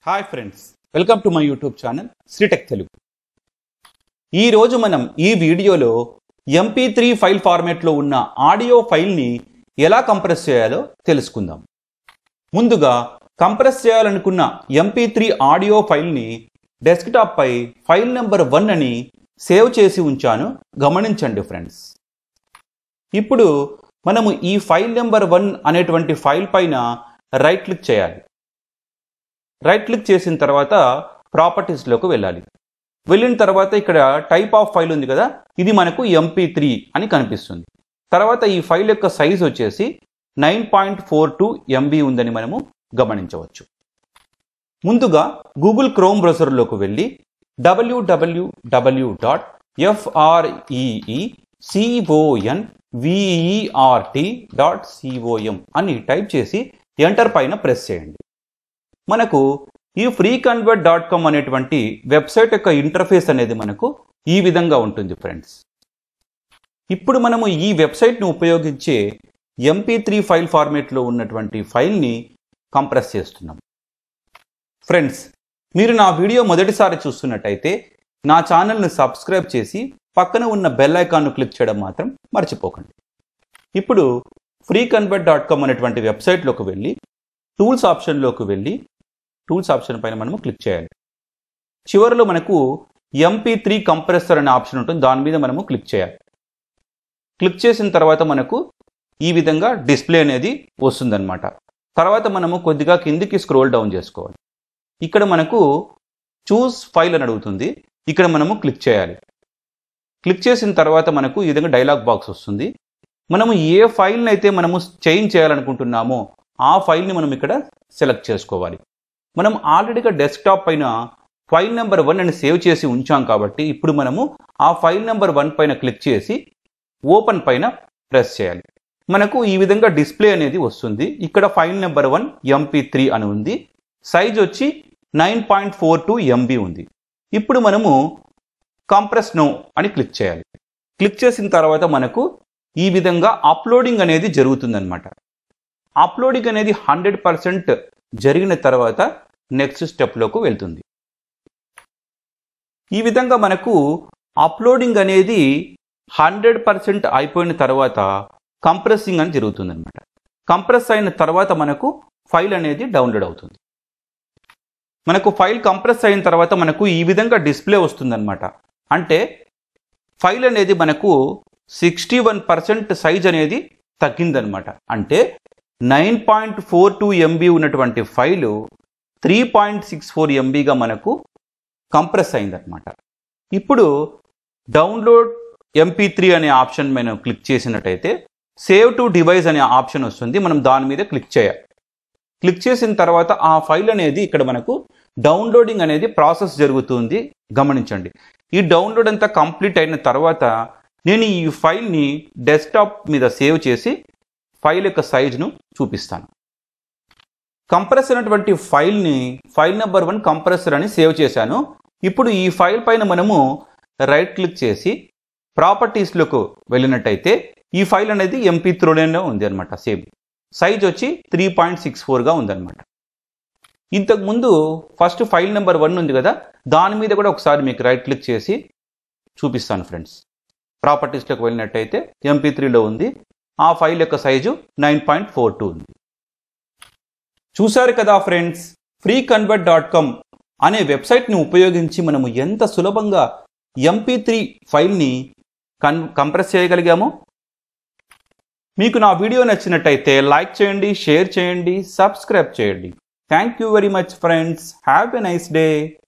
hi friends welcome to my YouTube channel Sritech Telugu ఈరోజు మనం ఈ వీడియోలో ఎంపీ త్రీ ఫైల్ ఫార్మేట్లో ఉన్న ఆడియో ఫైల్ని ఎలా కంప్రెస్ చేయాలో తెలుసుకుందాం ముందుగా కంప్రెస్ చేయాలనుకున్న ఎంపీ త్రీ ఆడియో ఫైల్ని డెస్క్టాప్పై ఫైల్ నెంబర్ వన్ అని సేవ్ చేసి ఉంచాను గమనించండి ఫ్రెండ్స్ ఇప్పుడు మనము ఈ ఫైల్ నెంబర్ వన్ అనేటువంటి ఫైల్ పైన రైట్ క్లిక్ చేయాలి రైట్ క్లిక్ చేసిన తర్వాత ప్రాపర్టీస్లోకి వెళ్ళాలి వెళ్ళిన తర్వాత ఇక్కడ టైప్ ఆఫ్ ఫైల్ ఉంది కదా ఇది మనకు ఎంపీ త్రీ అని కనిపిస్తుంది తర్వాత ఈ ఫైల్ యొక్క సైజ్ వచ్చేసి nine point four two MB ఉందని మనము గమనించవచ్చు ముందుగా గూగుల్ క్రోమ్ బ్రౌజర్లోకి వెళ్ళి W W W dot F R E E C O N V E R T dot C O M అని టైప్ చేసి ఎంటర్ పైన ప్రెస్ చేయండి మనకు ఈ ఫ్రీ కన్వర్ట్ డాట్ కామ్ అనేటువంటి వెబ్సైట్ యొక్క ఇంటర్ఫేస్ అనేది మనకు ఈ విధంగా ఉంటుంది ఫ్రెండ్స్ ఇప్పుడు మనము ఈ వెబ్సైట్ను ఉపయోగించే ఎంపీ త్రీ ఫైల్ ఫార్మేట్లో ఉన్నటువంటి ఫైల్ని కంప్రెస్ చేస్తున్నాం ఫ్రెండ్స్ మీరు నా వీడియో మొదటిసారి చూస్తున్నట్టయితే నా ఛానల్ను సబ్స్క్రైబ్ చేసి పక్కన ఉన్న బెల్ ఐకాన్ను క్లిక్ చేయడం మాత్రం మర్చిపోకండి ఇప్పుడు ఫ్రీ కన్వర్ట్ డాట్ కామ్ అనేటువంటి వెబ్సైట్లోకి వెళ్ళి టూల్స్ ఆప్షన్లోకి వెళ్ళి టూల్స్ ఆప్షన్ పైన మనము క్లిక్ చేయాలి చివరిలో మనకు ఎంపీ త్రీ కంప్రెసర్ అనే ఆప్షన్ ఉంటుంది దాని మీద మనము క్లిక్ చేయాలి క్లిక్ చేసిన తర్వాత మనకు ఈ విధంగా డిస్ప్లే అనేది వస్తుందన్నమాట తర్వాత మనము కొద్దిగా కిందికి స్క్రోల్ డౌన్ చేసుకోవాలి ఇక్కడ మనకు చూస్ ఫైల్ అని అడుగుతుంది ఇక్కడ మనము క్లిక్ చేయాలి క్లిక్ చేసిన తర్వాత మనకు ఈ విధంగా డైలాగ్ బాక్స్ వస్తుంది మనము ఏ ఫైల్ని అయితే మనము చేంజ్ చేయాలనుకుంటున్నామో ఆ ఫైల్ని మనం ఇక్కడ సెలెక్ట్ చేసుకోవాలి మనం ఆల్రెడీగా డెస్క్టాప్ పైన ఫైల్ నెంబర్ వన్ అని సేవ్ చేసి ఉంచాం కాబట్టి ఇప్పుడు మనము ఆ ఫైల్ నెంబర్ వన్ పైన క్లిక్ చేసి ఓపెన్ పైన ప్రెస్ చేయాలి మనకు ఈ విధంగా డిస్ప్లే అనేది వస్తుంది ఇక్కడ file number one MP three అని ఉంది సైజ్ వచ్చి nine point four two MB ఉంది ఇప్పుడు మనము కంప్రెస్ నో అని క్లిక్ చేయాలి క్లిక్ చేసిన తర్వాత మనకు ఈ విధంగా అప్లోడింగ్ అనేది జరుగుతుందన్నమాట అప్లోడింగ్ అనేది హండ్రెడ్ పర్సెంట్ జరిగిన తర్వాత నెక్స్ట్ స్టెప్లోకి వెళ్తుంది ఈ విధంగా మనకు అప్లోడింగ్ అనేది హండ్రెడ్ పర్సెంట్ అయిపోయిన తర్వాత కంప్రెసింగ్ అని జరుగుతుంది అనమాట కంప్రెస్ అయిన తర్వాత మనకు ఫైల్ అనేది డౌన్లోడ్ అవుతుంది మనకు ఫైల్ కంప్రెస్ అయిన తర్వాత మనకు ఈ విధంగా డిస్ప్లే వస్తుందన్నమాట అంటే ఫైల్ అనేది మనకు సిక్స్టీ వన్ పర్సెంట్ సైజ్ అనేది తగ్గిందనమాట అంటే nine point four two MB ఉన్నటువంటి file three point six four ఎంబీగా మనకు కంప్రెస్ అయిందనమాట ఇప్పుడు డౌన్లోడ్ ఎంపీ త్రీ అనే ఆప్షన్ మనం క్లిక్ చేసినట్టయితే సేవ్ టు డివైస్ అనే ఆప్షన్ వస్తుంది మనం దాని మీద క్లిక్ చేయాలి క్లిక్ చేసిన తర్వాత ఆ ఫైల్ అనేది ఇక్కడ మనకు డౌన్లోడింగ్ అనేది ప్రాసెస్ జరుగుతుంది గమనించండి ఈ డౌన్లోడ్ అంతా కంప్లీట్ అయిన తర్వాత నేను ఈ ఫైల్ని డెస్క్టాప్ మీద సేవ్ చేసి ఫైల్ యొక్క సైజును చూపిస్తాను కంప్రెస్ అయినటువంటి ఫైల్ని ఫైల్ నెంబర్ వన్ కంప్రెసర్ అని సేవ్ చేశాను ఇప్పుడు ఈ ఫైల్ పైన మనము రైట్ క్లిక్ చేసి ప్రాపర్టీస్లోకి వెళ్ళినట్టయితే ఈ ఫైల్ అనేది ఎంపీ త్రోలోనే ఉంది అనమాట సేమ్ సైజ్ వచ్చి త్రీ పాయింట్ సిక్స్ ఫోర్గా ఉందన్నమాట ఇంతకుముందు ఫస్ట్ ఫైల్ నెంబర్ వన్ ఉంది కదా దాని మీద కూడా ఒకసారి మీకు రైట్ క్లిక్ చేసి చూపిస్తాను ఫ్రెండ్స్ ప్రాపర్టీస్లోకి వెళ్ళినట్టయితే ఎంపీ త్రీలో ఉంది ఆ ఫైల్ యొక్క size nine point four two ఉంది చూశారు కదా friends free convert dot com అనే వెబ్సైట్ని ఉపయోగించి మనము ఎంత సులభంగా ఎంపీ త్రీ ఫైల్ని కన్ కంప్రెస్ చేయగలిగామో మీకు నా వీడియో నచ్చినట్టయితే లైక్ చేయండి షేర్ చేయండి సబ్స్క్రైబ్ చేయండి thank you very much friends have a nice day